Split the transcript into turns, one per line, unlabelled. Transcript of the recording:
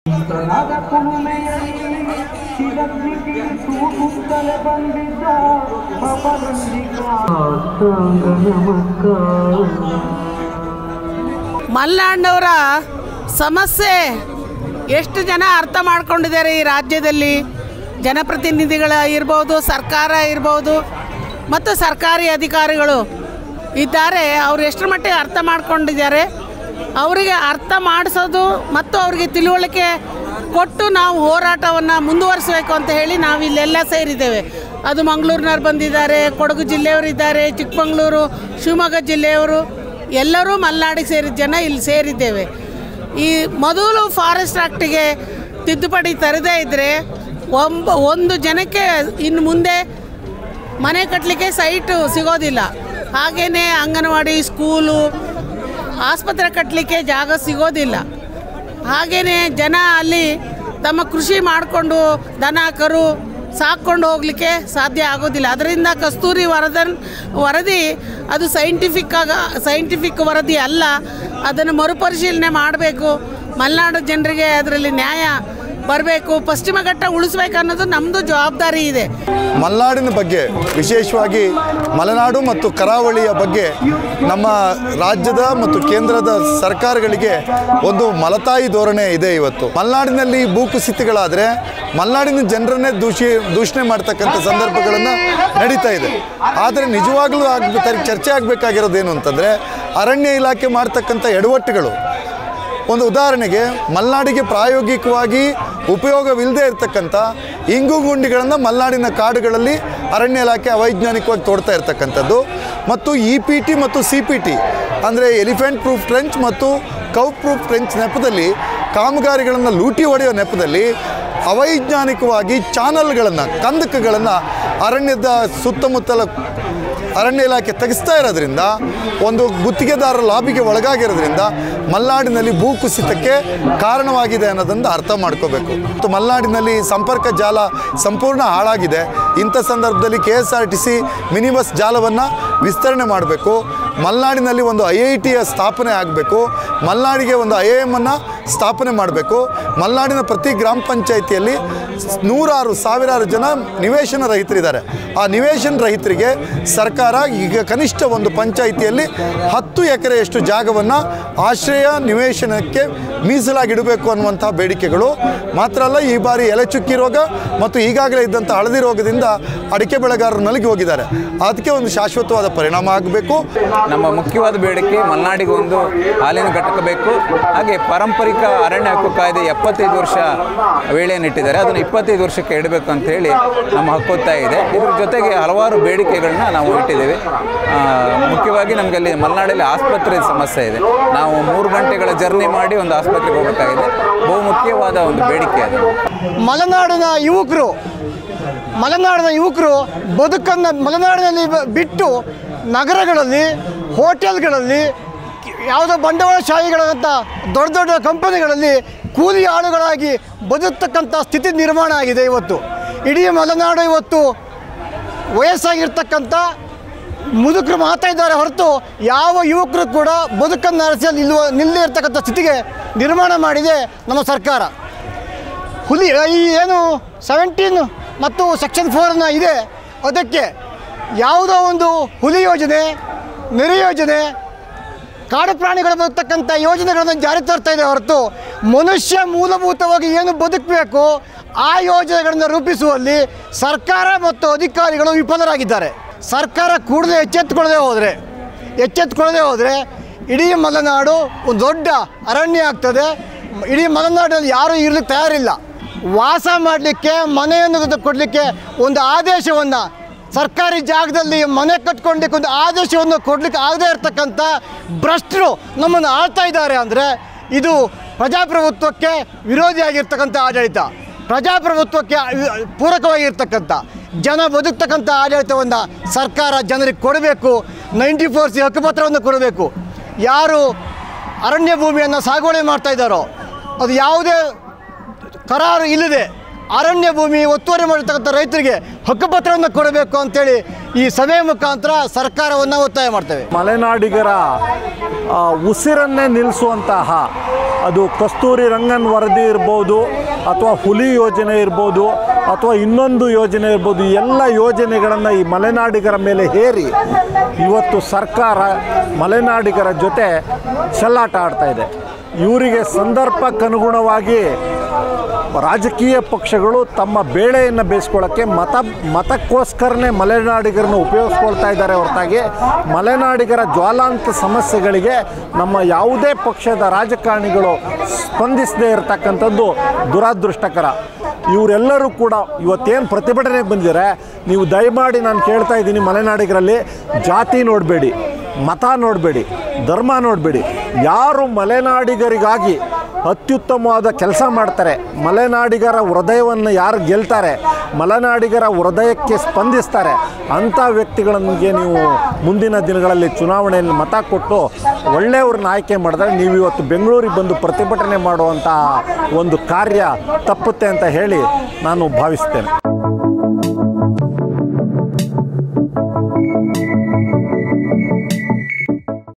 ಕನದ ಕುಲುಮೆಯಲ್ಲಿ ಶಿರಗ್ನಿಗೆ ತೂಗುತ್ತಲೇ ಬಂದಿದ್ದ ಪವನಂದಿಕ
ಮಲ್ನಾಡಿನವರ ಸಮಸ್ಯೆ ಎಷ್ಟು ಜನ ಅರ್ಥ ಮಾಡ್ಕೊಂಡಿದ್ದಾರೆ ಈ ರಾಜ್ಯದಲ್ಲಿ ಜನಪ್ರತಿನಿಧಿಗಳ ಇರ್ಬೋದು ಸರ್ಕಾರ ಇರ್ಬೋದು ಮತ್ತು ಸರ್ಕಾರಿ ಅಧಿಕಾರಿಗಳು ಇದ್ದಾರೆ ಅವ್ರು ಎಷ್ಟರ ಮಟ್ಟಿಗೆ ಅರ್ಥ ಮಾಡ್ಕೊಂಡಿದ್ದಾರೆ ಅವರಿಗೆ ಅರ್ಥ ಮಾಡಿಸೋದು ಮತ್ತು ಅವರಿಗೆ ತಿಳುವಳಿಕೆ ಕೊಟ್ಟು ನಾವು ಹೋರಾಟವನ್ನು ಮುಂದುವರಿಸಬೇಕು ಅಂತ ಹೇಳಿ ನಾವು ಇಲ್ಲೆಲ್ಲ ಸೇರಿದ್ದೇವೆ ಅದು ಮಂಗಳೂರಿನವ್ರು ಬಂದಿದ್ದಾರೆ ಕೊಡಗು ಜಿಲ್ಲೆಯವರು ಇದ್ದಾರೆ ಚಿಕ್ಕಮಗಳೂರು ಶಿವಮೊಗ್ಗ ಜಿಲ್ಲೆಯವರು ಎಲ್ಲರೂ ಮಲೆನಾಡಿಗೆ ಸೇರಿದ ಜನ ಇಲ್ಲಿ ಸೇರಿದ್ದೇವೆ ಈ ಮೊದಲು ಫಾರೆಸ್ಟ್ ಆ್ಯಕ್ಟಿಗೆ ತಿದ್ದುಪಡಿ ತರದೇ ಇದ್ದರೆ ಒಂಬ ಒಂದು ಜನಕ್ಕೆ ಇನ್ನು ಮುಂದೆ ಮನೆ ಕಟ್ಟಲಿಕ್ಕೆ ಸೈಟು ಸಿಗೋದಿಲ್ಲ ಹಾಗೆಯೇ ಅಂಗನವಾಡಿ ಸ್ಕೂಲು ಆಸ್ಪತ್ರೆ ಕಟ್ಟಲಿಕ್ಕೆ ಜಾಗ ಸಿಗೋದಿಲ್ಲ ಹಾಗೆಯೇ ಜನ ಅಲ್ಲಿ ತಮ್ಮ ಕೃಷಿ ಮಾಡಿಕೊಂಡು ದನ ಕರು ಸಾಕ್ಕೊಂಡು ಹೋಗಲಿಕ್ಕೆ ಸಾಧ್ಯ ಆಗೋದಿಲ್ಲ ಅದರಿಂದ ಕಸ್ತೂರಿ ವರದನ್ ವರದಿ ಅದು ಸೈಂಟಿಫಿಕ್ ಆಗ ಸೈಂಟಿಫಿಕ್ ವರದಿ ಅಲ್ಲ ಅದನ್ನು ಮರುಪರಿಶೀಲನೆ ಮಾಡಬೇಕು ಮಲೆನಾಡು ಜನರಿಗೆ ಅದರಲ್ಲಿ ನ್ಯಾಯ ಬರಬೇಕು ಪಶ್ಚಿಮ ಘಟ್ಟ ಉಳಿಸ್ಬೇಕು ಅನ್ನೋದು ನಮ್ಮದು ಜವಾಬ್ದಾರಿ ಇದೆ
ಮಲೆನಾಡಿನ ಬಗ್ಗೆ ವಿಶೇಷವಾಗಿ ಮಲೆನಾಡು ಮತ್ತು ಕರಾವಳಿಯ ಬಗ್ಗೆ ನಮ್ಮ ರಾಜ್ಯದ ಮತ್ತು ಕೇಂದ್ರದ ಸರ್ಕಾರಗಳಿಗೆ ಒಂದು ಮಲತಾಯಿ ಧೋರಣೆ ಇದೆ ಇವತ್ತು ಮಲೆನಾಡಿನಲ್ಲಿ ಭೂಕುಸಿತಗಳಾದರೆ ಮಲೆನಾಡಿನ ಜನರನ್ನೇ ದೂಷಿ ದೂಷಣೆ ಮಾಡ್ತಕ್ಕಂಥ ಸಂದರ್ಭಗಳನ್ನು ನಡೀತಾ ಇದೆ ಆದರೆ ನಿಜವಾಗ್ಲೂ ಆಗ ಚರ್ಚೆ ಆಗಬೇಕಾಗಿರೋದೇನು ಅಂತಂದರೆ ಅರಣ್ಯ ಇಲಾಖೆ ಮಾಡ್ತಕ್ಕಂಥ ಎಡವಟ್ಟುಗಳು ಒಂದು ಉದಾಹರಣೆಗೆ ಮಲೆನಾಡಿಗೆ ಪ್ರಾಯೋಗಿಕವಾಗಿ ಉಪಯೋಗವಿಲ್ಲದೆ ಇರತಕ್ಕಂಥ ಇಂಗು ಗುಂಡಿಗಳನ್ನು ಮಲೆನಾಡಿನ ಕಾಡುಗಳಲ್ಲಿ ಅರಣ್ಯ ಇಲಾಖೆ ಅವೈಜ್ಞಾನಿಕವಾಗಿ ತೋಡ್ತಾ ಇರ್ತಕ್ಕಂಥದ್ದು ಮತ್ತು ಇ ಪಿ ಟಿ ಮತ್ತು ಸಿ ಪಿ ಟಿ ಅಂದರೆ ಎಲಿಫೆಂಟ್ ಪ್ರೂಫ್ ಟ್ರೆಂಚ್ ಮತ್ತು ಕೌ ಪ್ರೂಫ್ ಟ್ರೆಂಚ್ ನೆಪದಲ್ಲಿ ಕಾಮಗಾರಿಗಳನ್ನು ಲೂಟಿ ಹೊಡೆಯೋ ನೆಪದಲ್ಲಿ ಅವೈಜ್ಞಾನಿಕವಾಗಿ ಚಾನಲ್ಗಳನ್ನು ಕಂದಕಗಳನ್ನು ಅರಣ್ಯದ ಸುತ್ತಮುತ್ತಲ ಅರಣ್ಯ ಇಲಾಖೆ ತೆಗೆಸ್ತಾ ಇರೋದ್ರಿಂದ ಒಂದು ಗುತ್ತಿಗೆದಾರರ ಲಾಬಿಗೆ ಒಳಗಾಗಿರೋದ್ರಿಂದ ಮಲೆನಾಡಿನಲ್ಲಿ ಭೂಕುಸಿತಕ್ಕೆ ಕಾರಣವಾಗಿದೆ ಅನ್ನೋದನ್ನು ಅರ್ಥ ಮಾಡ್ಕೋಬೇಕು ಮತ್ತು ಮಲೆನಾಡಿನಲ್ಲಿ ಸಂಪರ್ಕ ಜಾಲ ಸಂಪೂರ್ಣ ಹಾಳಾಗಿದೆ ಇಂಥ ಸಂದರ್ಭದಲ್ಲಿ K S R T C mini bus ಜಾಲವನ್ನು ವಿಸ್ತರಣೆ ಮಾಡಬೇಕು ಮಲೆನಾಡಿನಲ್ಲಿ ಒಂದು ಐ ಐ ಟಿಯ ಸ್ಥಾಪನೆ ಆಗಬೇಕು ಮಲೆನಾಡಿಗೆ ಒಂದು ಐ ಐ ಎಮ್ಮನ್ನು ಸ್ಥಾಪನೆ ಮಾಡಬೇಕು ಮಲೆನಾಡಿನ ಪ್ರತಿ ಗ್ರಾಮ ಪಂಚಾಯಿತಿಯಲ್ಲಿ ನೂರಾರು ಸಾವಿರಾರು ಜನ ನಿವೇಶನ ರಹಿತರಿದ್ದಾರೆ ಆ ನಿವೇಶನ ರಹಿತರಿಗೆ ಸರ್ಕಾರ ಈಗ ಕನಿಷ್ಠ ಒಂದು ಪಂಚಾಯಿತಿಯಲ್ಲಿ ಹತ್ತು ಎಕರೆಯಷ್ಟು ಜಾಗವನ್ನು ಆಶ್ರಯ ನಿವೇಶನಕ್ಕೆ ಮೀಸಲಾಗಿಡಬೇಕು ಅನ್ನುವಂಥ ಬೇಡಿಕೆಗಳು ಮಾತ್ರ ಅಲ್ಲ ಈ ಬಾರಿ ಎಲೆ ಚುಕ್ಕಿ ರೋಗ ಮತ್ತು ಈಗಾಗಲೇ ಇದ್ದಂಥ ಹಳದಿ ರೋಗದಿಂದ ಅಡಿಕೆ ಬೆಳೆಗಾರರು ನಲಗಿ ಹೋಗಿದ್ದಾರೆ ಅದಕ್ಕೆ ಒಂದು ಶಾಶ್ವತವಾದ ಪರಿಣಾಮ ಆಗಬೇಕು
ನಮ್ಮ ಮುಖ್ಯವಾದ ಬೇಡಿಕೆ ಮಲೆನಾಡಿಗೆ ಒಂದು ಹಾಲಿನ ಘಟಕ ಬೇಕು ಹಾಗೆ ಪಾರಂಪರಿಕ ಅರಣ್ಯ ಹಕ್ಕು ಕಾಯ್ದೆ ಎಪ್ಪತ್ತೈದು ವರ್ಷ ವೇಳೆಯನ್ನಿಟ್ಟಿದ್ದಾರೆ ಅದನ್ನು ಇಪ್ಪತ್ತೈದು ವರ್ಷಕ್ಕೆ ಇಡಬೇಕು ಅಂತ ಹೇಳಿ ನಮ್ಮ ಹಕ್ಕೊತ್ತಾಯ ಇದೆ ಇದ್ರ ಜೊತೆಗೆ ಹಲವಾರು ಬೇಡಿಕೆಗಳನ್ನ ನಾವು ಇಟ್ಟಿದ್ದೇವೆ ಆ, ಮುಖ್ಯವಾಗಿ ನಮಗೆ ಅಲ್ಲಿ ಮಲೆನಾಡಲ್ಲಿ ಆಸ್ಪತ್ರೆ ಸಮಸ್ಯೆ ಇದೆ ನಾವು ಮೂರು ಗಂಟೆಗಳ ಜರ್ನಿ ಮಾಡಿ ಒಂದು ಆಸ್ಪತ್ರೆಗೆ ಹೋಗಬೇಕಾಗಿದೆ ಬಹು ಮುಖ್ಯವಾದ ಒಂದು ಬೇಡಿಕೆ ಅದು
ಮಲೆನಾಡಿನ ಯುವಕರು ಮಲೆನಾಡಿನ ಯುವಕರು ಬದುಕನ್ನು ಮಲೆನಾಡಿನಲ್ಲಿ ಬ- ಬಿಟ್ಟು ನಗರಗಳಲ್ಲಿ ಹೋಟೆಲ್ಗಳಲ್ಲಿ ಯಾವುದೋ ಬಂಡವಾಳಶಾಹಿಗಳಂಥ ದೊಡ್ಡ ದೊಡ್ಡ ಕಂಪನಿಗಳಲ್ಲಿ ಕೂಲಿ ಆಳುಗಳಾಗಿ ಬದುಕ್ತಕ್ಕಂಥ ಸ್ಥಿತಿ ನಿರ್ಮಾಣ ಆಗಿದೆ ಇವತ್ತು ಇಡೀ ಮಲೆನಾಡು ಇವತ್ತು ವಯಸ್ಸಾಗಿರ್ತಕ್ಕಂಥ ಮುದುಕರು ಮಾತಾ ಇದ್ದಾರೆ ಹೊರತು ಯಾವ ಯುವಕರು ಕೂಡ ಬದುಕನ್ನು ನಡೆಸಲು ನಿಲ್ಲುವ ನಿಲ್ಲದೇ ಇರ್ತಕ್ಕಂಥ ಸ್ಥಿತಿಗೆ ನಿರ್ಮಾಣ ಮಾಡಿದೆ ನಮ್ಮ ಸರ್ಕಾರ ಹುಲಿ ಈ ಏನು ಸೆವೆಂಟೀನ್ ಮತ್ತು ಸೆಕ್ಷನ್ ಫೋರ್ನ ಇದೆ ಅದಕ್ಕೆ ಯಾವುದೋ ಒಂದು ಹುಲಿ ಯೋಜನೆ ನೆರೆ ಯೋಜನೆ ಕಾಡು ಪ್ರಾಣಿಗಳು ಬದುಕ್ತಕ್ಕಂಥ ಯೋಜನೆಗಳನ್ನು ಜಾರಿ ತರ್ತಾ ಇದೆ ಹೊರತು ಮನುಷ್ಯ ಮೂಲಭೂತವಾಗಿ ಏನು ಬದುಕಬೇಕು ಆ ಯೋಜನೆಗಳನ್ನು ರೂಪಿಸುವಲ್ಲಿ ಸರ್ಕಾರ ಮತ್ತು ಅಧಿಕಾರಿಗಳು ವಿಫಲರಾಗಿದ್ದಾರೆ ಸರ್ಕಾರ ಕೂಡಲೇ ಎಚ್ಚೆತ್ತುಕೊಳ್ಳದೆ ಹೋದರೆ ಎಚ್ಚೆತ್ತುಕೊಳ್ಳದೆ ಹೋದರೆ ಇಡೀ ಮಲೆನಾಡು ಒಂದು ದೊಡ್ಡ ಅರಣ್ಯ ಆಗ್ತದೆ ಇಡೀ ಮಲೆನಾಡಿನಲ್ಲಿ ಯಾರೂ ಇರಲಿಕ್ಕೆ ತಯಾರಿಲ್ಲ ವಾಸ ಮಾಡಲಿಕ್ಕೆ ಮನೆಯನ್ನು ಕೊಡಲಿಕ್ಕೆ ಒಂದು ಆದೇಶವನ್ನು ಸರ್ಕಾರಿ ಜಾಗದಲ್ಲಿ ಮನೆ ಕಟ್ಕೊಳ್ಳಿಕ್ಕೆ ಒಂದು ಆದೇಶವನ್ನು ಕೊಡಲಿಕ್ಕೆ ಆಗದೇ ಇರತಕ್ಕಂಥ ಭ್ರಷ್ಟರು ನಮ್ಮನ್ನು ಆಳ್ತಾ ಇದ್ದಾರೆ ಅಂದರೆ ಇದು ಪ್ರಜಾಪ್ರಭುತ್ವಕ್ಕೆ ವಿರೋಧಿಯಾಗಿರ್ತಕ್ಕಂಥ ಆಡಳಿತ ಪ್ರಜಾಪ್ರಭುತ್ವಕ್ಕೆ ಪೂರಕವಾಗಿರ್ತಕ್ಕಂಥ ಜನ ಬದುಕ್ತಕ್ಕಂಥ ಆಡಳಿತವನ್ನು ಸರ್ಕಾರ ಜನರಿಗೆ ಕೊಡಬೇಕು ನೈಂಟಿ ಫೋರ್ ಸಿ ಹಕ್ಕುಪತ್ರವನ್ನು ಕೊಡಬೇಕು ಯಾರು ಅರಣ್ಯ ಭೂಮಿಯನ್ನು ಸಾಗುವಳಿ ಮಾಡ್ತಾ ಇದ್ದಾರೋ ಅದು ಯಾವುದೇ ಕರಾರು ಇಲ್ಲದೆ ಅರಣ್ಯ ಭೂಮಿ ಒತ್ತುವರಿ ಮಾಡಿರ್ತಕ್ಕಂಥ ರೈತರಿಗೆ ಹಕ್ಕುಪತ್ರವನ್ನು ಕೊಡಬೇಕು ಅಂತೇಳಿ ಈ ಸಭೆ ಮುಖಾಂತರ ಸರ್ಕಾರವನ್ನು ಒತ್ತಾಯ ಮಾಡ್ತೇವೆ
ಮಲೆನಾಡಿಗರ ಆ, ಉಸಿರನ್ನೇ ನಿಲ್ಲಿಸುವಂತಹ ಅದು ಕಸ್ತೂರಿ ರಂಗನ್ ವರದಿ ಇರ್ಬೋದು ಅಥವಾ ಹುಲಿ ಯೋಜನೆ ಇರ್ಬೋದು ಅಥವಾ ಇನ್ನೊಂದು ಯೋಜನೆ ಇರ್ಬೋದು ಈ ಎಲ್ಲ ಯೋಜನೆಗಳನ್ನು ಈ ಮಲೆನಾಡಿಗರ ಮೇಲೆ ಹೇರಿ ಇವತ್ತು ಸರ್ಕಾರ ಮಲೆನಾಡಿಗರ ಜೊತೆ ಚೆಲ್ಲಾಟ ಆಡ್ತಾ ಇದೆ ಇವರಿಗೆ ಸಂದರ್ಭಕ್ಕನುಗುಣವಾಗಿ ರಾಜಕೀಯ ಪಕ್ಷಗಳು ತಮ್ಮ ಬೇಳೆಯನ್ನು ಬೇಯಿಸ್ಕೊಳ್ಳೋಕ್ಕೆ ಮತ ಮತಕ್ಕೋಸ್ಕರನೇ ಮಲೆನಾಡಿಗರನ್ನು ಉಪಯೋಗಿಸ್ಕೊಳ್ತಾ ಇದ್ದಾರೆ ಹೊರತಾಗಿ ಮಲೆನಾಡಿಗರ ಜ್ವಾಲಾಂತ ಸಮಸ್ಯೆಗಳಿಗೆ ನಮ್ಮ ಯಾವುದೇ ಪಕ್ಷದ ರಾಜಕಾರಣಿಗಳು ಸ್ಪಂದಿಸದೇ ಇರತಕ್ಕಂಥದ್ದು ದುರಾದೃಷ್ಟಕರ ಇವರೆಲ್ಲರೂ ಕೂಡ ಇವತ್ತೇನು ಪ್ರತಿಭಟನೆಗೆ ಬಂದಿದ್ದಾರೆ ನೀವು ದಯಮಾಡಿ ನಾನು ಕೇಳ್ತಾ ಇದ್ದೀನಿ ಮಲೆನಾಡಿಗರಲ್ಲಿ ಜಾತಿ ನೋಡಬೇಡಿ ಮತ ನೋಡಬೇಡಿ ಧರ್ಮ ನೋಡಬೇಡಿ ಯಾರು ಮಲೆನಾಡಿಗರಿಗಾಗಿ ಅತ್ಯುತ್ತಮವಾದ ಕೆಲಸ ಮಾಡ್ತಾರೆ ಮಲೆನಾಡಿಗರ ಹೃದಯವನ್ನು ಯಾರು ಗೆಲ್ತಾರೆ ಮಲೆನಾಡಿಗರ ಹೃದಯಕ್ಕೆ ಸ್ಪಂದಿಸ್ತಾರೆ ಅಂಥ ವ್ಯಕ್ತಿಗಳಿಗೆ ನೀವು ಮುಂದಿನ ದಿನಗಳಲ್ಲಿ ಚುನಾವಣೆಯಲ್ಲಿ ಮತ ಕೊಟ್ಟು ಒಳ್ಳೆಯವ್ರನ್ನ ಆಯ್ಕೆ ಮಾಡಿದ್ರೆ ನೀವು ಇವತ್ತು ಬೆಂಗಳೂರಿಗೆ ಬಂದು ಪ್ರತಿಭಟನೆ ಮಾಡುವಂಥ ಒಂದು ಕಾರ್ಯ ತಪ್ಪುತ್ತೆ ಅಂತ ಹೇಳಿ ನಾನು ಭಾವಿಸ್ತೇನೆ